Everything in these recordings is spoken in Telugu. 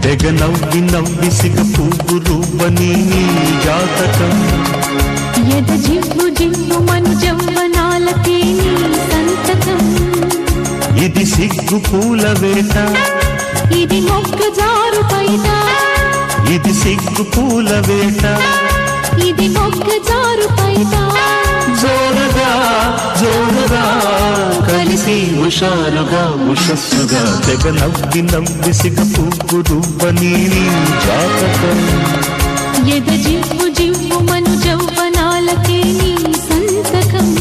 తెగ నవ్వి నవ్వి సిగ పువ్వు రూపని నీ జాతకం ఎద జివ్వు జివ్వు మను జవ్వనాలకే నీ సంతకం ఇది సిగ్గు పూల వేట ఇది మొక్క జారు పైట ఇది సిగ్గు పూల వేట ఇది మొక్క జారు పైట జోరుగా జోరుగా కలిసి హుషారుగా ఉషస్సుగా తెగ నవ్వి నవ్వి సిగ పువ్వు రూపని నీ జాతకం ఎద జివ్వు జివ్వు మను జవ్వనాలకే నీ సంతకం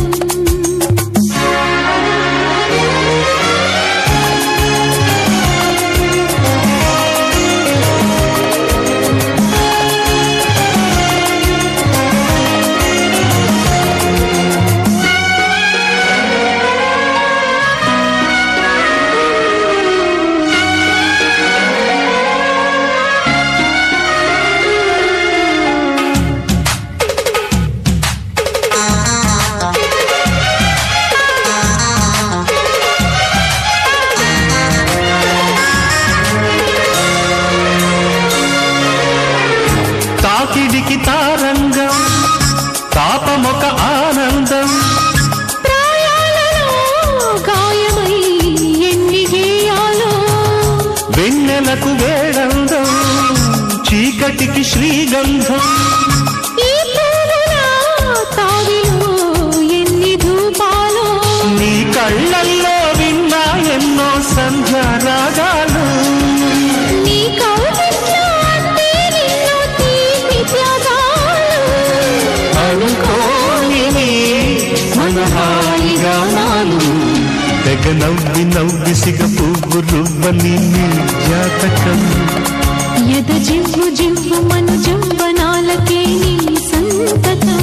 తాకిడికి తారంగం తాపమొక ఆనందం ప్రాయాలలో గాయమై ఎన్ని గేయాలో వెన్నెలకు వేడందం చీకటికి శ్రీగంధం ఈ పూల తావిలో ఎన్ని ధూపాలో నీ కళ్ళల్లో విన్నా ఎన్నో సంధ్య రాగాలు నీ కౌగిట్లో అందే నిన్ను తీపి త్యాగాలు అనుకోని మన హాయి గానాలు తెగ నవ్వి నవ్వి సిగ పువ్వు రువ్వని నీ జాతకం ఎద జివ్వు జివ్వు మను జవ్వనాలకే నీ సంతకం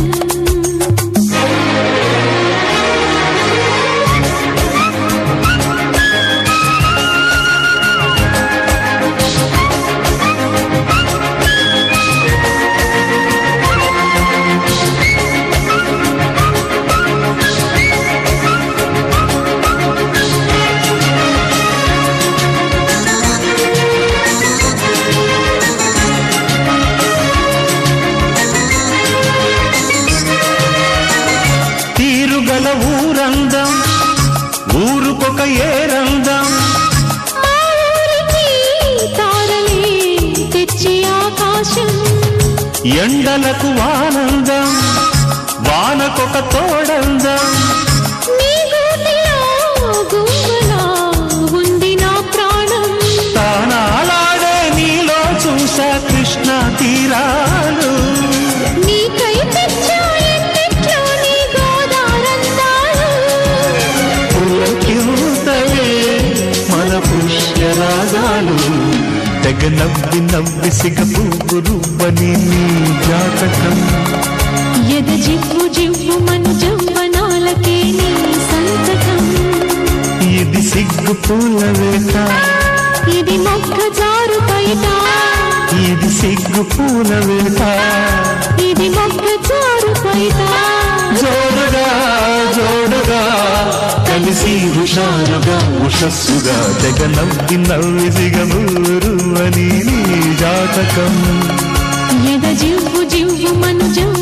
తీరుగల ఊరందం ఊరుకొక ఏరందం మా ఊరికి తారలే తెచ్చి ఆకాశం ఎండలకు ఆనందం వానకొక తోడందం నీ గూటిలో గువ్వలా ఉంది నా ప్రాణం తానాలాడే నీలో చూసా కృష్ణ తీరాలు నీకై తెచ్చా ఎన్నిట్లో నీ గోదారందాలు పులకింతవే మన పుష్యరాగాలు తెగ నవ్వి నవ్వి సిగ పువ్వు రూపని నీ జాతకం ఎద జివ్వు జివ్వు మను జవ్వనాలకే నీ సంతకం ఇది సిగ్గు పూల వేట ఇది మొక్క జారు పైట ఇది సిగ్గు పూల వేట ఇది మొక్క జారు పైట జోడుగా జోడుగా కలిసి హుషారుగా ఉషస్సుగా తెగ నవ్వి నవ్వి సిగమూరు అని నీ జాతకం ఎద జివ్వు జివ్వు మను జవ్వ